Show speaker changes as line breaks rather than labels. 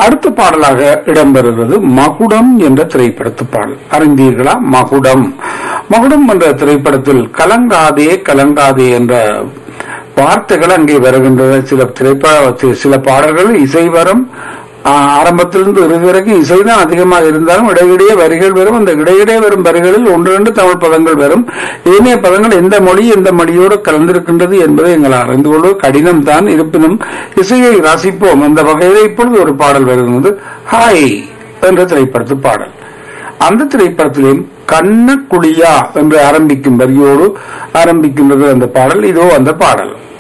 அடுத்த பாடலாக இடம்பெறுகிறது மகுடம் என்ற திரைப்படத்து பாடல் அறிந்தீர்களா மகுடம் மகுடம் என்ற திரைப்படத்தில் கலங்காதே கலங்காதே என்ற வார்த்தைகள் அங்கே வருகின்றன சில திரைப்பட சில பாடல்கள் இசை வரும் ஆஹ், ஆரம்பத்திலிருந்து இறுதி வரைக்கும் இசைதான் அதிகமாக இருந்தாலும் இடையிடையே வரிகள் வரும் அந்த இடையிடையே வரும் வரிகளில் ஒன்று ரெண்டு தமிழ் பதங்கள் வரும் ஏனைய பதங்கள் எந்த மொழி எந்த மொழியோடு கலந்திருக்கின்றது என்பதை எங்கள் அறிந்து கொள்வது கடினம் தான் இருப்பினும் இசையை ரசிப்போம் அந்த வகையில் இப்பொழுது ஒரு பாடல் வருகிறது ஹாய் என்ற திரைப்படத்து பாடல் அந்த திரைப்படத்திலும் கண்ண குழியா என்று ஆரம்பிக்கும் வரியோடு ஆரம்பிக்கின்றது அந்த பாடல் இதோ அந்த பாடல்